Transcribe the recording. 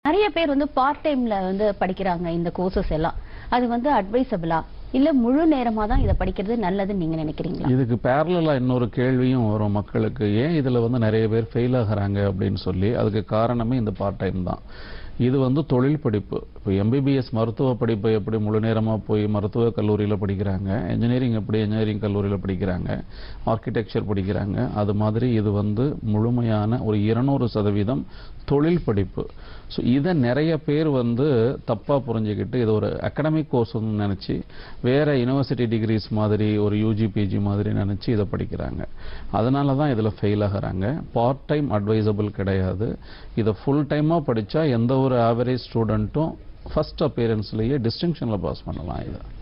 நிறைய பேர் வந்து பார்ட் டைம்ல வந்து படிக்கிறாங்க இந்த கோர்சஸ் எல்லாம் அது வந்து அட்வைசபிளா இல்ல முழு நேரமா தான் இதை படிக்கிறது நல்லதுன்னு நீங்க நினைக்கிறீங்களா இதுக்கு பேரலா இன்னொரு கேள்வியும் வரும் மக்களுக்கு ஏன் இதுல வந்து நிறைய பேர் ஃபெயில் ஆகுறாங்க அப்படின்னு சொல்லி அதுக்கு காரணமே இந்த பார்ட் டைம் தான் இது வந்து தொழில் படிப்பு இப்போ எம்பிபிஎஸ் மருத்துவ படிப்பு எப்படி முழு நேரமா போய் மருத்துவ கல்லூரியில படிக்கிறாங்க இன்ஜினியரிங் எப்படி இன்ஜினியரிங் கல்லூரியில படிக்கிறாங்க ஆர்கிடெக்சர் படிக்கிறாங்க அது மாதிரி இது வந்து முழுமையான ஒரு இருநூறு சதவீதம் தொழில் படிப்பு ஸோ இதை நிறைய பேர் வந்து தப்பா புரிஞ்சுக்கிட்டு இது ஒரு அகடமிக் கோர்ஸ்னு நினைச்சு வேற யுனிவர்சிட்டி டிகிரிஸ் மாதிரி ஒரு யூஜி பிஜி மாதிரி நினைச்சு இதை படிக்கிறாங்க அதனால தான் இதில் ஃபெயில் ஆகுறாங்க பார்ட் டைம் அட்வைசபிள் கிடையாது இதை ஃபுல் டைமாக படிச்சா எந்த ஒரு ஆவரேஜ் ஸ்டூடெண்ட்டும் ஃபர்ஸ்ட் அப்பியரன்ஸ்லேயே டிஸ்டிங்ஷனில் பாஸ் பண்ணலாம் இதை